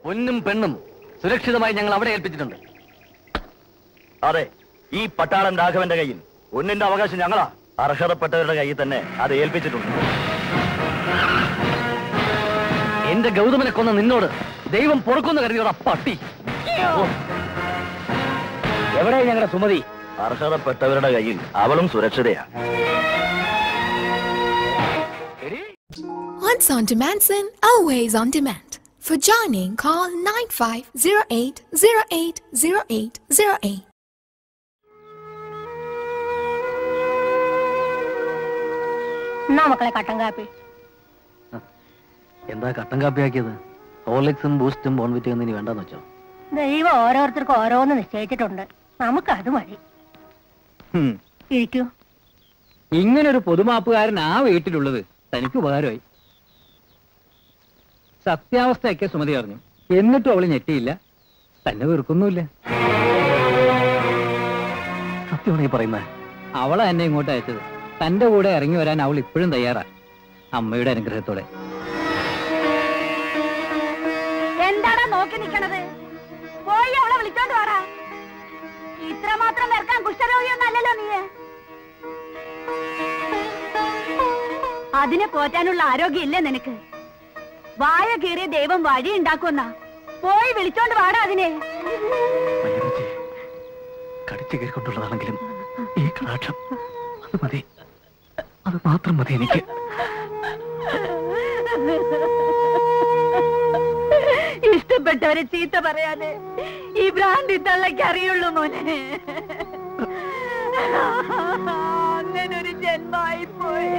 പൊന്നും പെണ്ണും സുരക്ഷിതമായി ഞങ്ങൾ അവിടെ ഏൽപ്പിച്ചിട്ടുണ്ട് അതെ ഈ പട്ടാളൻ രാഘവന്റെ കയ്യിൽ ഒന്നിന്റെ അവകാശം ഞങ്ങളാ അർഹതപ്പെട്ടവരുടെ കയ്യിൽ തന്നെ അത് ഏൽപ്പിച്ചിട്ടുണ്ട് എന്റെ ഗൗതമനെ കൊന്ന നിന്നോട് ദൈവം പൊറുക്കുന്ന കരുതിയോടാ പട്ടി എവിടെ ഞങ്ങളുടെ സുമതി അർഹതപ്പെട്ടവരുടെ കയ്യിൽ അവളും സുരക്ഷിതയാണ് Once on demand, sin, always on demand. For joining, call 9508080808. എന്നാ മക്കളെ കട്ടൻ കാപ്പി എന്താ കട്ടൻ കാപ്പിയാക്കിയത് ഹോർലിക്സും ബൂസ്റ്റും ബോൺവിറ്റും ഒന്നും ഇനി വേണ്ടെന്ന് വെച്ചോ ദൈവം ഓരോരുത്തർക്കും ഓരോന്ന് നിശ്ചയിച്ചിട്ടുണ്ട് നമുക്ക് അത് മതി ഇരിക്കൂ ഇങ്ങനൊരു പൊതുമാപ്പുകാരൻ ആ വീട്ടിലുള്ളത് തനിക്ക് ഉപകാരമായി സത്യാവസ്ഥയൊക്കെ സുമതി അറിഞ്ഞു എന്നിട്ടും അവള് ഞെട്ടിയില്ല തന്നെ വെറുക്കൊന്നുമില്ല സത്യമാണ് ഈ പറയുന്നത് അവളെ എന്നെ ഇങ്ങോട്ട് അയച്ചത് തന്റെ കൂടെ ഇറങ്ങി വരാൻ അവൾ ഇപ്പോഴും തയ്യാറാ അമ്മയുടെ അനുഗ്രഹത്തോടെ എന്താടാ നോക്കി നിക്കണത് പോയി അവളെ വിളിച്ചോണ്ട് വാടാ ഇത്രമാത്രം വെറുക്കാൻ കുഷ്ഠരോഗിയൊന്നല്ലല്ലോ നീ അതിനെ പോറ്റാനുള്ള ആരോഗ്യം ഇല്ലേ നിനക്ക് വായ കീറിയ ദൈവം വഴി ഉണ്ടാക്കുമെന്നാ പോയി വിളിച്ചോണ്ട് വാടാ അതിനെ മല്ലികച്ചി, കടിച്ചു കയറിക്കൊണ്ടുള്ളതാണെങ്കിലും ഈ കടാക്ഷം അത് മതി അത് മാത്രം മതി എനിക്ക് ഇഷ്ടപ്പെട്ടവരെ ചീത്ത പറയാന് ഈ ഭ്രാന്തി തള്ളയ്ക്ക് അറിയുള്ളൂ മോനെ അങ്ങനൊരു ജന്മായി പോയി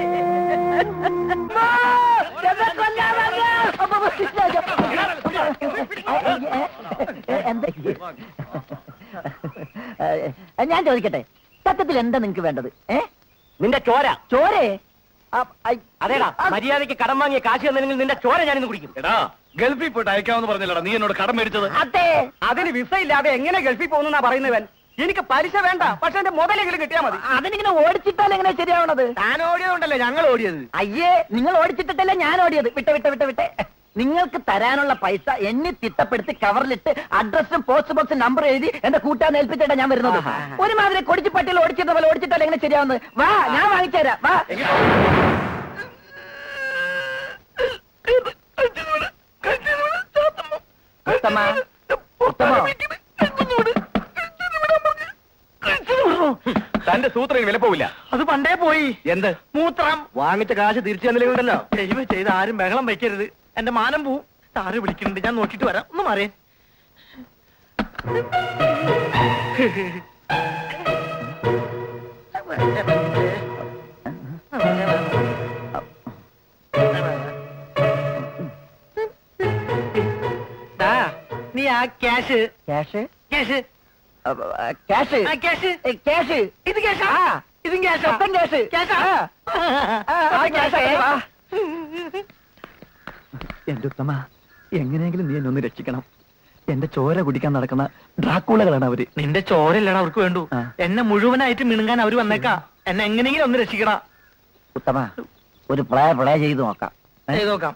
ഞാൻ ചോദിക്കട്ടെ സത്യത്തിൽ എന്താ നിങ്ങക്ക് വേണ്ടത് ഏ നിന്റെ ചോര ചോരേ അതേടാ മര്യാദയ്ക്ക് കടം വാങ്ങിയ കാശ് തന്നില്ലെങ്കിൽ നിന്റെ ചോര ഞാനിന്ന് കുടിക്കും എടാ ഗൾഫിൽ പോയിട്ട് അയക്കാമെന്ന് പറഞ്ഞല്ലടാ നീ എന്നോട് കടം മേടിച്ചത് അതെ അതിന് വിസ ഇല്ലാതെ എങ്ങനെ ഗൾഫിൽ പോകുന്നാ പറയുന്നവൻ എനിക്ക് പലിശ വേണ്ട പക്ഷെ എന്റെ മുതലെങ്കിലും കിട്ടിയാ മതി അതിനിങ്ങനെ ഓടിച്ചിട്ടാൽ എങ്ങനെ ശരിയാവണത് താൻ ഓടിയതുകൊണ്ടല്ലേ ഞങ്ങൾ ഓടിയത് അയ്യേ നിങ്ങൾ ഓടിച്ചിട്ടല്ലേ ഞാൻ ഓടിയത് വിട്ട് വിട്ട് വിട്ട് വിട്ട് നിങ്ങൾക്ക് തരാനുള്ള പൈസ എണ്ണി തിട്ടപ്പെടുത്തി കവറിലിട്ട് അഡ്രസ്സും പോസ്റ്റ് ബോക്സും നമ്പർ എഴുതി എന്റെ കൂട്ടാൻ ഏൽപ്പിച്ചിട്ടാ ഞാൻ വരുന്നത് ഒരുമാതിരി കൊടിച്ചു പട്ടിയിൽ ഓടിച്ചിരുന്ന പോലെ ഓടിച്ചിട്ടല്ല എങ്ങനെ ശരിയാവുന്നത് വാ ഞാൻ വാങ്ങിച്ചുതരാം വാ ഉത്തമ ഉത്തമോ തന്റെ സൂത്രം വില പോവില്ല അത് പണ്ടേ പോയി എന്ത് മൂത്രം വാങ്ങിച്ച കാശ് തിരിച്ചു തന്നില്ലെങ്കിലല്ലോ ദൈവം ചെയ്ത് ആരും ബഹളം വയ്ക്കരുത് എന്റെ മാനം പോവും സാറ് വിളിക്കുന്നുണ്ട് ഞാൻ നോക്കിട്ട് വരാം ഒന്ന് മാറിയേ ദാ, നീ ആ ക്യാഷ് ക്യാഷ് ക്യാഷ് ക്യാഷ് ആ ക്യാഷ് ക്യാഷ് ഇത് ക്യാഷാ ആ. ഇതും ക്യാഷാ മൊത്തം ക്യാഷ് ക്യാഷാ ആ. ആ, ആ ക്യാഷ് വാ. എന്റെ ഉത്തമ എങ്ങനെയെങ്കിലും നീ എന്നെ ഒന്ന് രക്ഷിക്കണം എന്റെ ചോര കുടിക്കാൻ നടക്കുന്ന ഡ്രാക്കുളകളാണ് അവര് നിന്റെ ചോരല്ലടാ അവർക്ക് വേണ്ടു എന്നെ മുഴുവനായിട്ട് മിണുങ്ങാൻ അവര് വന്നേക്കാ എന്നെ എങ്ങനെയെങ്കിലും ഒന്ന് രക്ഷിക്കടാ ഉത്തമ ഒരു പ്ലേ പ്ലേ ചെയ്ത് നോക്കാം ചെയ്ത് നോക്കാം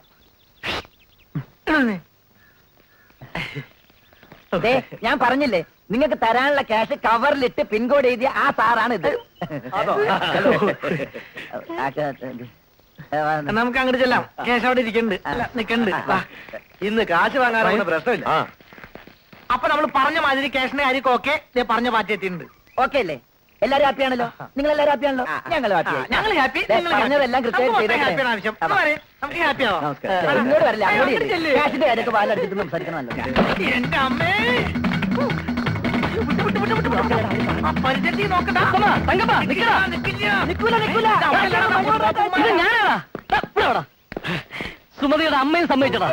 ദേ, ഞാൻ പറഞ്ഞില്ലേ നിങ്ങൾക്ക് തരാനുള്ള ക്യാഷ് കവറിലിട്ട് പിൻകോഡ് എഴുതിയ ആ സാറാണ് ഇത് അതോ? ആ, ക- ഏ, വാ, എന്നാ നമുക്ക് അങ്ങോട്ട് ചെല്ലാം കേശ് അവിടെ ഇരിക്കണ്ട് അല്ല നിക്കണ്ട് വാ. ഇന്ന് കാശ് വാങ്ങാറാവുന്ന പ്രശ്നമില്ല അപ്പൊ നമ്മൾ പറഞ്ഞ മാതിരി കേശിന്റെ കാര്യം ഓക്കെ പറഞ്ഞ പാർട്ടി എത്തിയിട്ടുണ്ട് ഓക്കെ അല്ലേ എല്ലാരും ഹാപ്പി ആണല്ലോ നിങ്ങൾ എല്ലാരും ഹാപ്പി ആണല്ലോ ഞങ്ങൾ ഹാപ്പി ഞങ്ങൾ ഹാപ്പി പറഞ്ഞതെല്ലാം കൃത്യമായിട്ട് ഹാപ്പിയാണ് ആവശ്യം ചെയ്തേക്കണേ. ഒന്ന് പറയ്, നമുക്ക് ഹാപ്പി ആവാം നമസ്കാരം. ഇങ്ങോട്ട് വരില്ല അങ്ങോട്ട് അങ്ങോട്ട് ചെല്ല്. ചെല്ല്. ക്യാഷിന്റെ കാര്യമൊക്കെ പാലടിച്ചിട്ട് സംസാരിക്കണമല്ലോ എന്റെ അമ്മേ വിട്ട്, വിട്ട്, വിട്ട്, വിട്ട്, വിട്ട്. ആ പരിചയത്തിൽ നോക്കണ്ട നിക്കില്ല, നിക്കില്ല. നിക്കൂല നിക്കൂല ഇത് ഞാനാടാ. ദാ, ഇവിടെ വാടാ. സുമതിയുടെ അമ്മയും സമ്മതിച്ചടാ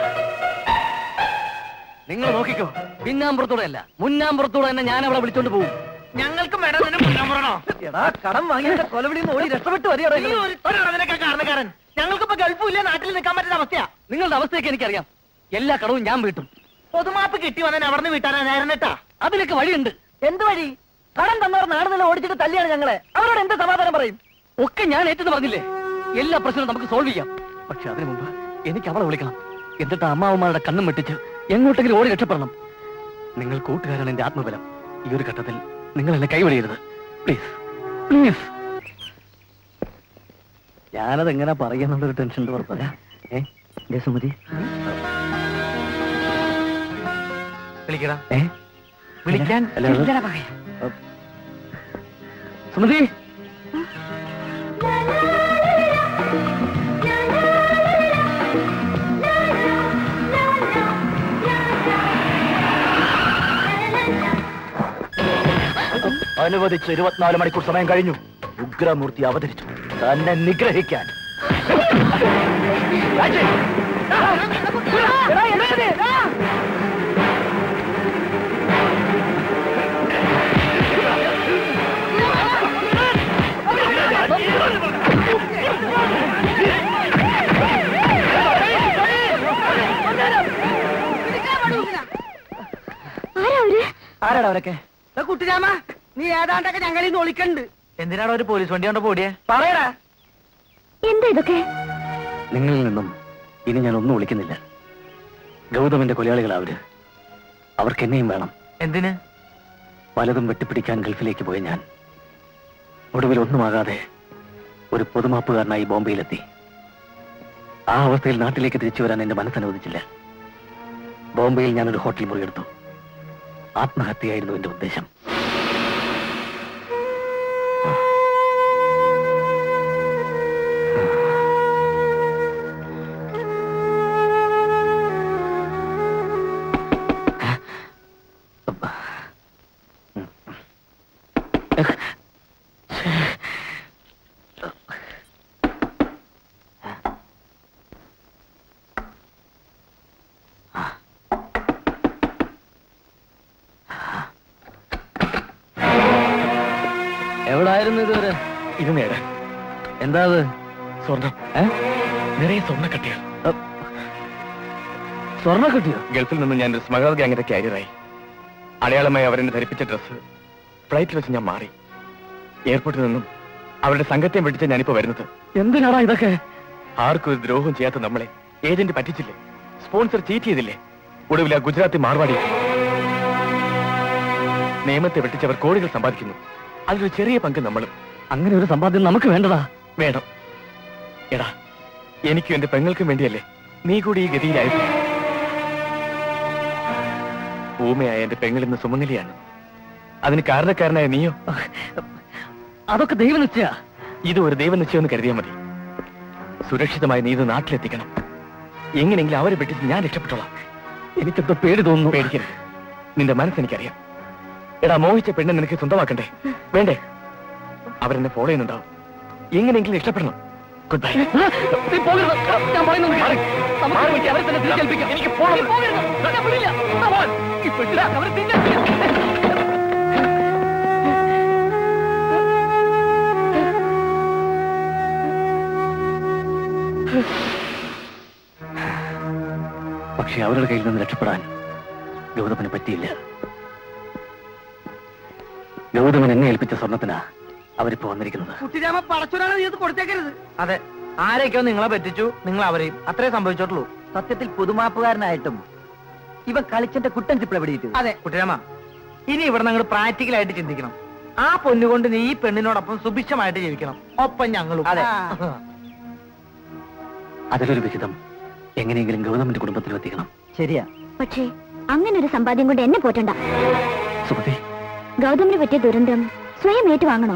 നിങ്ങൾ നോക്കിക്കോ പിന്നാമ്പുറത്തൂടെ അല്ല മുന്നാമ്പുറത്തൂടെ തന്നെ ഞാൻ അവിടെ വിളിച്ചോണ്ട് പോകും ഞങ്ങൾക്കും വേണം നിന്നെ മുന്നാമ്പുറണോ എടാ കടം വാങ്ങിയ കൊലവിളിയിൽ ഓടി രക്ഷപ്പെട്ടു വരികയോ നീ ഒരുത്തനാണ് ഇതിനൊക്കെ കാരണക്കാരൻ ഞങ്ങൾക്കിപ്പോ ഗൾഫും ഇല്ല നാട്ടിൽ നിൽക്കാൻ പറ്റുന്ന അവസ്ഥയാ നിങ്ങളുടെ അവസ്ഥയൊക്കെ എനിക്കറിയാം എല്ലാ കടവും ഞാൻ വീട്ടും പൊതുമാപ്പ് കിട്ടി വന്നാൽ അവിടെ നിന്ന് വീട്ടാനാ നേരനെട്ടാ അതിനൊക്കെ വഴിയുണ്ട് എന്ത് വഴി കടം തന്നവർ നാട് നില ഓടിച്ചിട്ട് തല്ലിയാണ് ഞങ്ങളെ അവരോട് എന്ത് സമാധാനം പറയും ഒക്കെ ഞാൻ ഏറ്റെന്ന് പറഞ്ഞില്ലേ എല്ലാ പ്രശ്നവും നമുക്ക് സോൾവ് ചെയ്യാം പക്ഷെ അതിനു മുമ്പ് എനിക്ക് അവളെ വിളിക്കണം എന്നിട്ട് അമ്മാവന്മാരുടെ കണ്ണും വെട്ടിച്ച് എങ്ങോട്ടെങ്കിലും ഓടി രക്ഷപ്പെടണം നിങ്ങൾ കൂട്ടുകാരാണ് എന്റെ ആത്മബലം ഈ ഒരു ഘട്ടത്തിൽ നിങ്ങൾ എന്നെ കൈവടിയരുത് പ്ലീസ് പ്ലീസ് ഞാനത് എങ്ങനെ പറയാന്നുള്ളൊരു ടെൻഷൻ ഉറപ്പല്ല ഏ ദേ സുമതി വിളിക്കടാ ഏ വിളിക്കാൻ അല്ല, അത് സുമതി അനുവദിച്ച് ഇരുപത്തിനാല് മണിക്കൂർ സമയം കഴിഞ്ഞു ഉഗ്രമൂർത്തി അവതരിച്ചു തന്നെ നിഗ്രഹിക്കാൻ ആരാടാ അവരൊക്കെ കുട്ടിരാമ നീ ഏതാണ്ടൊക്കെ ഞങ്ങളിൽ നിന്ന് ഒളിക്കണ്ട് എന്തിനാണ് ഒരു പോലീസ് വണ്ടി കൊണ്ട് പോടിയേ പറയടാ എന്താ ഇതൊക്കെ നിങ്ങളിൽ നിന്നും ഇനി ഞാൻ ഒന്നും വിളിക്കുന്നില്ല ഗൗതമന്റെ കൊലയാളികളാ അവര് അവർക്ക് എന്നെയും വേണം എന്തിന് പലതും വെട്ടിപ്പിടിക്കാൻ ഗൾഫിലേക്ക് പോയ ഞാൻ ഒടുവിൽ ഒന്നുമാകാതെ ഒരു പൊതുമാപ്പുകാരനായി ബോംബെയിലെത്തി ആ അവസ്ഥയിൽ നാട്ടിലേക്ക് തിരിച്ചു വരാൻ എന്റെ മനസ്സനുവദിച്ചില്ല ബോംബെയിൽ ഞാനൊരു ഹോട്ടൽ മുറിയെടുത്തു ആത്മഹത്യയായിരുന്നു എന്റെ ഉദ്ദേശം എവിടായിരുന്നു ഇതുവരെ ഇത് നേരെ എന്താ അത് സ്വർണം ഏ? നിറയെ സ്വർണ്ണക്കട്ടികൾ സ്വർണ്ണ കിട്ടിയോ ഗൾഫിൽ നിന്ന് ഞാൻ ഒരു സ്മഗൾ ഗ്യാങ്ങിന്റെ കാരിയറായി അടയാളമായി അവരെന്നെ ധരിപ്പിച്ച ഡ്രസ്സ് ഫ്ലൈറ്റിൽ വെച്ച് ഞാൻ മാറി എയർപോർട്ടിൽ നിന്നും അവരുടെ സംഘത്തെ വെട്ടിച്ച ഞാനിപ്പോ വരുന്നത് എന്തിനാടാ ഇതൊക്കെ ആർക്കും ഒരു ദ്രോഹം ചെയ്യാത്ത നമ്മളെ ഏജന്റ് പറ്റിച്ചില്ലേ സ്പോൺസർ ചീറ്റ് ചെയ്തില്ലേ ഒടുവിൽ ആ ഗുജറാത്തി മാർവാടി നിയമത്തെ വെട്ടിച്ചവർ കോടികൾ സമ്പാദിക്കുന്നു അതിലൊരു ചെറിയ പങ്ക് നമ്മളും അങ്ങനെ ഒരു സമ്പാദ്യം നമുക്ക് വേണ്ടടാ വേണം എടാ എനിക്കും എന്റെ പെങ്ങൾക്കും വേണ്ടിയല്ലേ നീ കൂടി ഈ ഗതിയിലായിരുന്നു ഊമയായ എന്റെ പെങ്ങൾ ഇന്ന് സുമംഗലിയാണ് അതിന് കാരണക്കാരനായ നീയോ അതൊക്കെ ദൈവം നിശ്ചയ ഇത് ഒരു ദൈവനിശ്ചയം എന്ന് കരുതിയാൽ മതി സുരക്ഷിതമായി നീ ഇത് നാട്ടിലെത്തിക്കണം എങ്ങനെയെങ്കിലും അവരെ വെട്ടിച്ച് ഞാൻ രക്ഷപ്പെട്ടോളാം എനിക്കെന്തോ പേടി തോന്നുന്നു പേടിക്കരുത് നിന്റെ മനസ്സെനിക്കറിയാം എടാ മോഹിച്ച പെണ്ണെ നിനക്ക് സ്വന്തമാക്കണ്ടേ വേണ്ടേ അവരെന്നെ ഫോളോ ചെയ്യുന്നുണ്ടാവും എങ്ങനെയെങ്കിലും ഇഷ്ടപ്പെടണം ഗുഡ് ബൈ നീ പോകരുത്. ഞാൻ പറയുന്നത് കേൾക്ക്. നമുക്ക് അവരെ തന്നെ തിരിച്ചേൽപ്പിക്കാം. എനിക്ക് പോകണം. നീ പോകരുത്. ഞാൻ വിടില്ല. ആ, പോകാൻ. ഈ പെട്ടിടാ, അവരെ തിരിച്ചേൽപ്പിക്കാം. പക്ഷെ അവരുടെ കയ്യിൽ നിന്ന് രക്ഷപ്പെടാൻ ഗൗതമന് പറ്റിയില്ല ഗൗതമൻ എന്നെ ഏൽപ്പിച്ച സ്വർണത്തിനാ അവരിപ്പോ വന്നിരിക്കുന്നത് കുട്ടിരാമ പടച്ചൊരാളെ നീ ഇത് കൊടുത്തേക്കരുത് അതെ ആരൊക്കെയോ നിങ്ങളെ പറ്റിച്ചു നിങ്ങൾ അവരെയും അത്രേ സംഭവിച്ചിട്ടുള്ളൂ സത്യത്തിൽ പുതുമാപ്പുകാരനായിട്ടും ഇവ കളിച്ചന്റെ കുട്ടൻ ചിപ്പിള പിടിയിട്ടു അതെ കുട്ടിരാമ ഇനി ഇവിടെ നിങ്ങൾ പ്രാക്ടിക്കലായിട്ട് ചിന്തിക്കണം ആ പൊന്നുകൊണ്ട് നീ ഈ പെണ്ണിനോടൊപ്പം സുഭിക്ഷമായിട്ട് ജീവിക്കണം ഒപ്പം ഞങ്ങളും അതെ. അതിലൊരു വിഹിതം എങ്ങനെയെങ്കിലും ഗൗതമന്റെ കുടുംബത്തിലും എത്തിക്കണം ശരിയാ പക്ഷേ അങ്ങനെ ഒരു സമ്പാദ്യം കൊണ്ട് എന്നെ പോറ്റണ്ട സുമതി ഗൗതമിന് പറ്റിയ ദുരന്തം സ്വയം ഏറ്റുവാങ്ങണോ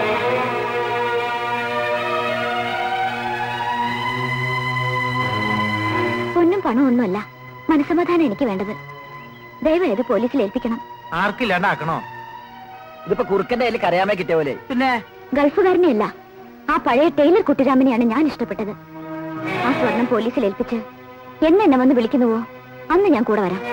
പൊന്നും പണവും ഒന്നുമല്ല മനസ്സമാധാനം എനിക്ക് വേണ്ടത് ദയവായത് പോലീസിൽ ഏൽപ്പിക്കണം ആർക്കില്ലാണ്ടാക്കണോ ഇതിപ്പോ കുറുക്കന്റെ കയ്യിൽ കരയാമേ കിട്ടിയ പോലെ പിന്നെ ഗൾഫുകാരനെയല്ല ആ പഴയ ടൈലർ കുട്ടിരാമനെയാണ് ഞാൻ ഇഷ്ടപ്പെട്ടത് ആ സ്വർണം പോലീസിൽ ഏൽപ്പിച്ച് എന്നെ എന്നെ വന്ന് വിളിക്കുന്നുവോ അന്ന് ഞാൻ കൂടെ വരാം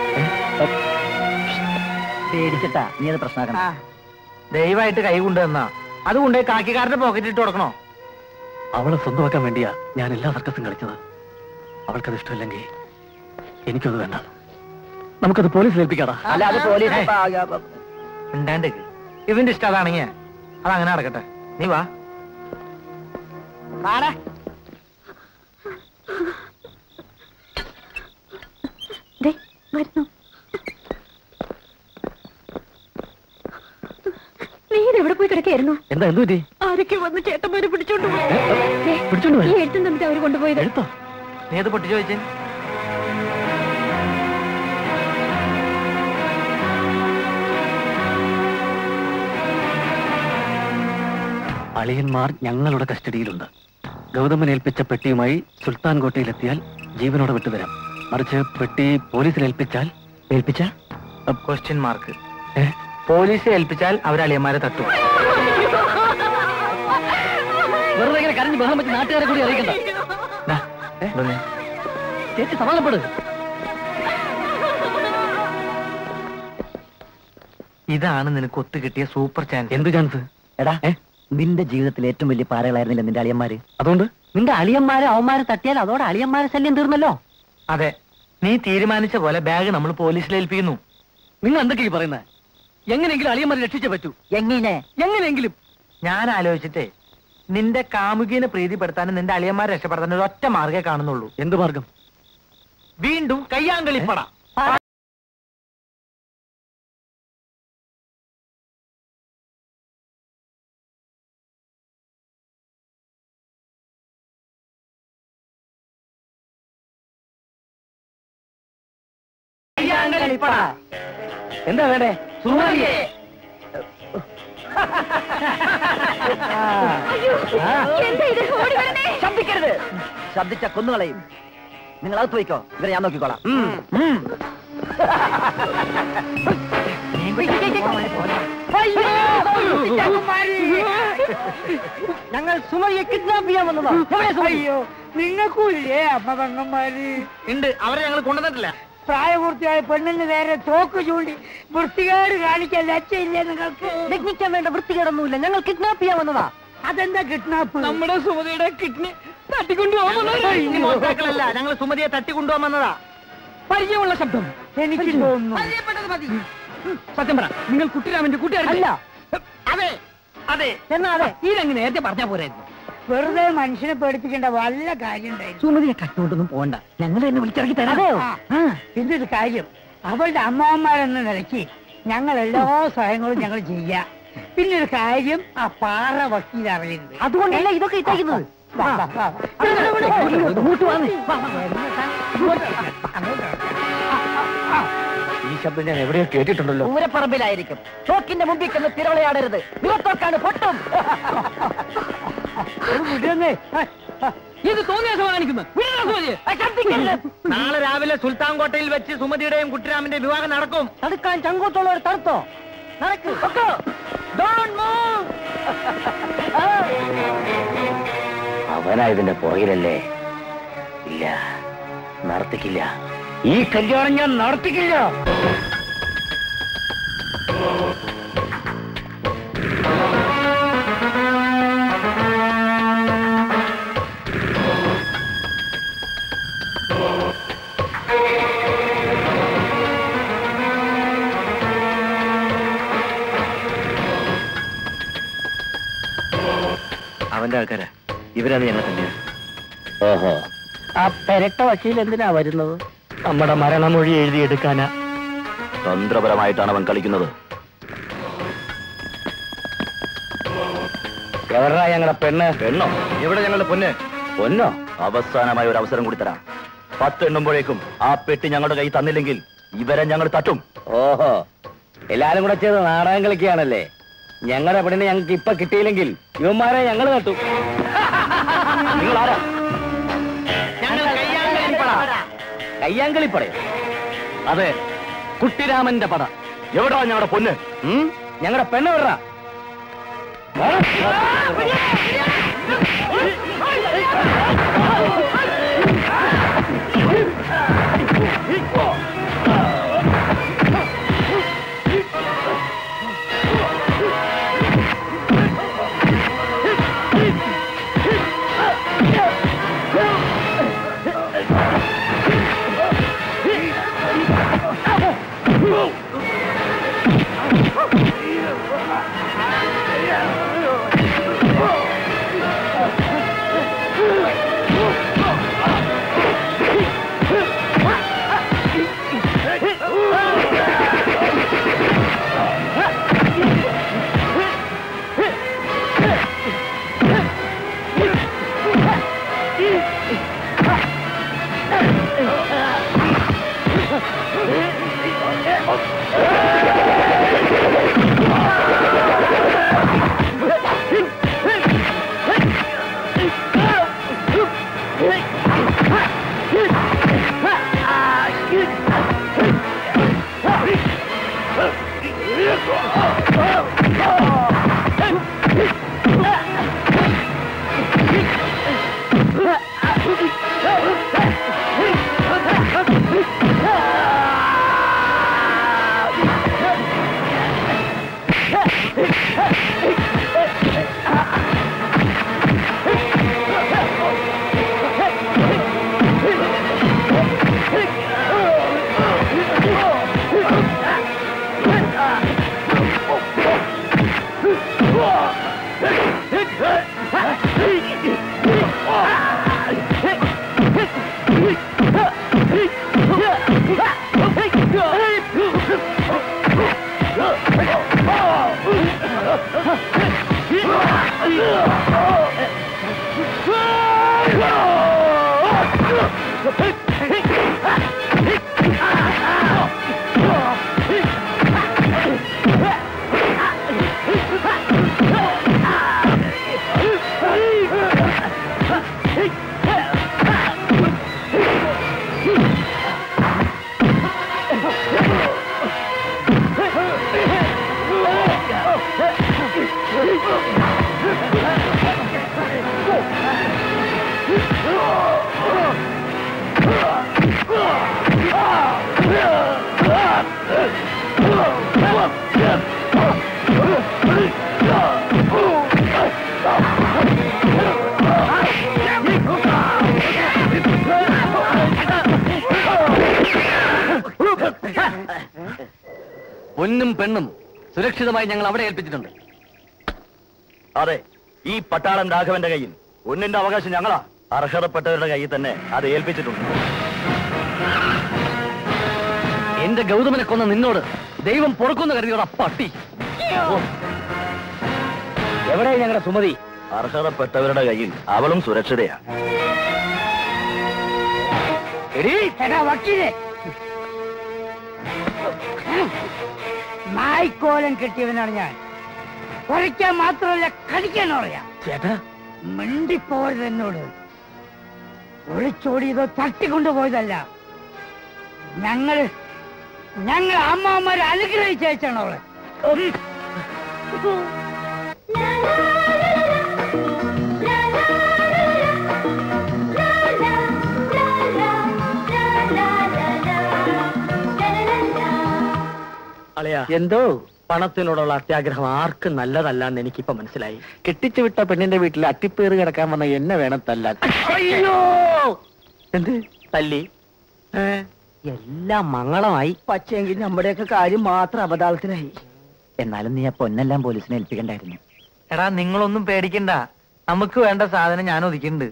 പേടിച്ചിട്ടാ നീ അത് പ്രശ്നമാക്കണം ആ ദയവായിട്ട് കൈ കൊണ്ടുവന്നാ അതുകൊണ്ട് കാക്കിക്കാരന്റെ പോക്കറ്റ് ഇട്ട് കൊടുക്കണോ അവളെ സ്വന്തമാക്കാൻ വേണ്ടിയാ ഞാൻ എല്ലാ സർക്കസും കളിച്ചത് അവൾക്കത് ഇഷ്ടമില്ലെങ്കിൽ എനിക്കത് വേണ്ട നമുക്കത് പോലീസിൽ ഏൽപ്പിക്കാടാ അല്ല അത് പോലീസ് ഇപ്പൊ ആ, ആ, ഉണ്ടാണ്ട് ഇവന്റെ ഇഷ്ടം അതാണെങ്കിൽ അതങ്ങനെ നടക്കട്ടെ നീ വാ പാടാ ദേ വരുന്നു നീ എവിടെ പോയി കിടക്കായിരുന്നു എന്താ എന്തു പറ്റി ആരൊക്കെ വന്ന് ചേട്ടന്മാരെ പിടിച്ചോണ്ട് പോയി ദേ, പിടിച്ചോണ്ട് പോയോ? ഈ എഴുത്തും തന്നിട്ട് അവര് കൊണ്ടുപോയത് എടുത്തോ നീ അത് പൊട്ടിച്ചു വെച്ചേ അളിയന്മാർ ഞങ്ങളുടെ കസ്റ്റഡിയിലുണ്ട് ഗൗതമൻ ഏൽപ്പിച്ച പെട്ടിയുമായി സുൽത്താൻ കോട്ടയിലെത്തിയാൽ ജീവനോടെ വിട്ടുതരാം മറിച്ച് പെട്ടി പോലീസിൽ ഏൽപ്പിച്ചാൽ ഏൽപ്പിച്ച ക്വസ്റ്റ്യൻ മാർക്ക് പോലീസ് ഏൽപ്പിച്ചാൽ അവർ അളിയന്മാരെ തട്ടും വെറുതെ ഇങ്ങനെ കരഞ്ഞ് ബഹളം വെച്ച് നാട്ടുകാരെ കൂടി അറിയിക്കണ്ട ദാ, ഇതൊന്ന്. ചേച്ചി സമാധാനപ്പെട് ഇതാണ് നിനക്ക് ഒത്തു കിട്ടിയ സൂപ്പർ ചാൻസ് എന്ത് ചാൻസ് എടാ നിന്റെ ജീവിതത്തിൽ ഏറ്റവും വലിയ പാറകളായിരുന്നില്ല നിന്റെ അളിയന്മാര് അതുകൊണ്ട് നിന്റെ അളിയന്മാരെ അവന്മാരെ തട്ടിയാൽ അതോടെ അളിയന്മാരെ ശല്യം തീർന്നല്ലോ അതെ നീ തീരുമാനിച്ച പോലെ ബാഗ് നമ്മൾ പോലീസിൽ ഏൽപ്പിക്കുന്നു നിങ്ങൾ എന്തൊക്കെയാ ഈ പറയുന്നത് എങ്ങനെയെങ്കിലും അളിയന്മാരെ രക്ഷിച്ചേ പറ്റൂ എങ്ങനെ എങ്ങനെയെങ്കിലും ഞാൻ ആലോചിച്ചിട്ടേ നിന്റെ കാമുകിനെ പ്രീതിപ്പെടുത്താനും നിന്റെ അളിയന്മാരെ രക്ഷപ്പെടുത്താനും ഒരു ഒറ്റ മാർഗ്ഗേ കാണുന്നുള്ളൂ എന്ത് മാർഗം വീണ്ടും കയ്യാങ്കളിപ്പട കയ്യാങ്കളിപ്പട എന്താ വേണ്ടേ സുമാരിയെ എന്താ ഇത് ഓടി വരണേ ശബ്ദിക്കരുത് ശബ്ദിച്ച കൊന്നുകളയും നിങ്ങൾ അകത്ത് പോയിക്കോ ഇവരെ ഞാൻ നോക്കിക്കോളാം ഉം, ഉം. ഞങ്ങൾ സുമയെ കിഡ്നാപ്പ് ചെയ്യാൻ വന്നതാ അയ്യോ നിങ്ങൾക്കും ഇല്ലേ അമ്മ പെങ്ങന്മാര് ഉണ്ട് അവരെ ഞങ്ങൾ കൊണ്ടുവന്നിട്ടില്ല പ്രായപൂർത്തിയായ പെണ്ണിന് നേരെ തോക്ക് ചൂണ്ടി വൃത്തികേട് കാണിക്കാൻ ലജ്ജയില്ലേ നിങ്ങൾക്ക് ലഗ്നിക്കാൻ വേണ്ട വൃത്തികേടൊന്നുമില്ല ഞങ്ങൾ കിഡ്നാപ്പ് ചെയ്യാൻ വന്നതാ അതെന്താ കിഡ്നാപ്പ് നമ്മുടെ സുമതിയുടെ കിഡ്നി തട്ടിക്കൊണ്ടുപോകുന്നല്ല ഞങ്ങൾ സുമതിയെ തട്ടിക്കൊണ്ടുപോകാൻ വന്നതാ പരിചയമുള്ള ശബ്ദം എനിക്ക് തോന്നുന്നു സത്യം പറ നിങ്ങൾ കുട്ടിരാമന്റെ കൂട്ടുകാരല്ല അതെ അതെ എന്നാ അതെ ഇതങ്ങ് നേരത്തെ പറഞ്ഞാ പോരായിരുന്നു വെറുതെ മനുഷ്യനെ പേടിപ്പിക്കേണ്ട വല്ല കാര്യം ഉണ്ടായിരുന്നു സുമതിയെ കട്ടുകൊണ്ടൊന്നും പോണ്ട ഞങ്ങൾ തന്നെ വിളിച്ചിറക്കി തരാം ആ, പിന്നെ ഒരു കാര്യം അവളുടെ അമ്മാവന്മാരെന്ന നിലയ്ക്ക് ഞങ്ങൾ എല്ലാ സഹായങ്ങളും ഞങ്ങൾ ചെയ്യാം പിന്നെ ഒരു കാര്യം ആ പാറ വക്കീൽ അറിയരുത് അതുകൊണ്ടല്ല ഇതൊക്കെ ഇട്ടേക്കുന്നത് വാ, വാ, വാ. ഇങ്ങോട്ട് വന്ന് ഈ ശബ്ദം ഞാൻ എവിടെയോ കേട്ടിട്ടുണ്ടല്ലോ ഊരപ്പറമ്പിലായിരിക്കും തോക്കിന്റെ മുമ്പിൽ കിടന്ന് തിരവിളയാടരുത് നിറത്തോക്കാണ് പൊട്ടും വിടുന്നേ. ഇത് തോന്നിയ കാണിക്കുന്നു നാളെ രാവിലെ സുൽത്താൻ കോട്ടയിൽ വെച്ച് സുമതിയുടെയും കുട്ടിരാമിന്റെയും വിവാഹം നടക്കും തടുക്കാൻ ചങ്കൂട്ടുള്ളവർ തടുത്തോ നടക്ക് പൊക്കോ. Don't move. അവനാ ഇതിന്റെ പുറകിലല്ലേ ഇല്ല നടത്തിക്കില്ല ഈ കല്യാണം ഞാൻ നടത്തിക്കില്ല അവന്റെ ആൾക്കാരാ ഇവരാണ് ഞങ്ങളെ തന്നെ ഓഹോ ആ പെരട്ട വക്കീൽ എന്തിനാ വരുന്നത് നമ്മുടെ മരണമൊഴി എഴുതിയെടുക്കാനാ തന്ത്രപരമായിട്ടാണ് അവൻ കളിക്കുന്നത് എവരാ ഞങ്ങളുടെ പെണ്ണ് പെണ്ണോ എവിടെ ഞങ്ങളുടെ പൊന്ന് പൊന്നോ അവസാനമായി ഒരു അവസരം കൂടി തരാം പത്തെണ്ണുമ്പോഴേക്കും ആ പെട്ടി ഞങ്ങളുടെ കൈ തന്നില്ലെങ്കിൽ ഇവരെ ഞങ്ങൾ തട്ടും ഓഹോ എല്ലാരും കൂടെ ചെയ്ത് നാടകം കളിക്കുകയാണല്ലേ ഞങ്ങളുടെ പെണ്ണിനെ ഞങ്ങൾക്ക് ഇപ്പൊ കിട്ടിയില്ലെങ്കിൽ ഇവന്മാരെ ഞങ്ങൾ നട്ടു നിങ്ങൾ ആരാ ഞങ്ങൾ കയ്യാങ്കളിപ്പട കയ്യാങ്കളിപ്പടയോ അതെ കുട്ടിരാമന്റെ പട എവിടാ ഞങ്ങളുടെ പൊന്ന് ഞങ്ങളുടെ പെണ്ണ് വിടറ ആ പൊന്നും പെണ്ണും സുരക്ഷിതമായി ഞങ്ങൾ അവിടെ ഏൽപ്പിച്ചിട്ടുണ്ട് അതെ ഈ പട്ടാളം രാഘവന്റെ കയ്യിൽ ഒന്നിന്റെ അവകാശം ഞങ്ങളാ അർഹതപ്പെട്ടവരുടെ കയ്യിൽ തന്നെ അത് ഏൽപ്പിച്ചിട്ടുണ്ട് എന്റെ ഗൗതമനെ കൊന്ന നിന്നോട് ദൈവം പൊറുക്കുന്ന കരുതിയോടാ പട്ടി ഓ. എവിടെയാ ഞങ്ങളുടെ സുമതി അർഹതപ്പെട്ടവരുടെ കയ്യിൽ അവളും സുരക്ഷിതയാ എടീ എടാ വക്കീലെ നായ്ക്കോലം കെട്ടിയവനാണ് ഞാൻ കുറയ്ക്കാൻ മാത്രമല്ല കടിക്കാനും അറിയാം ചേട്ടാ മിണ്ടിപ്പോരുത് എന്നോട് ഒളിച്ചോടിയതോ തട്ടിക്കൊണ്ടുപോയതല്ല ഞങ്ങള് ഞങ്ങൾ അമ്മമാരെ അനുഗ്രഹിച്ചയച്ചാണ് അവളെ അളയാ എന്തോ പണത്തിനോടുള്ള അത്യാഗ്രഹം ആർക്കും നല്ലതല്ലാന്ന് എനിക്കിപ്പോ മനസ്സിലായി കെട്ടിച്ചു വിട്ട പെണ്ണിന്റെ വീട്ടിൽ അട്ടിപ്പേറ് കിടക്കാൻ വന്ന എന്നെ വേണം തല്ലാൻ അയ്യോ എന്ത് തല്ലി ഏ? എല്ലാം മംഗളമായി പക്ഷേങ്കിൽ നമ്മുടെയൊക്കെ കാര്യം മാത്രം അബദ്ധാവത്തിലായി എന്നാലും നീ ആ പൊന്നെല്ലാം പോലീസിനെ ഏൽപ്പിക്കണ്ടായിരുന്നു എടാ നിങ്ങളൊന്നും പേടിക്കണ്ട നമുക്ക് വേണ്ട സാധനം ഞാൻ ഒതുക്കിണ്ട്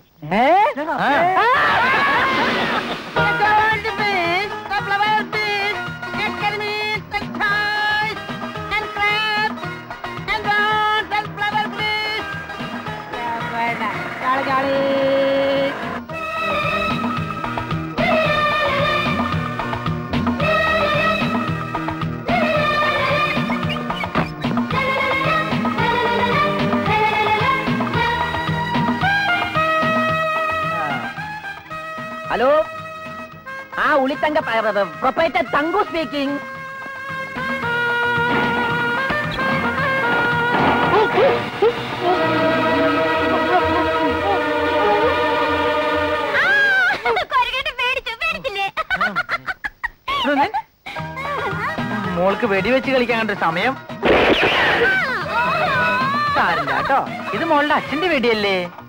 ഹലോ ആ ഉളിത്തങ്ക പ്രൊപ്പറേറ്റർ തങ്കു സ്പീക്കിംഗ് മോൾക്ക് വെടിവെച്ച് കളിക്കാൻ കണ്ട സമയം സാരില്ല കേട്ടോ ഇത് മോളുടെ അച്ഛന്റെ വെടിയല്ലേ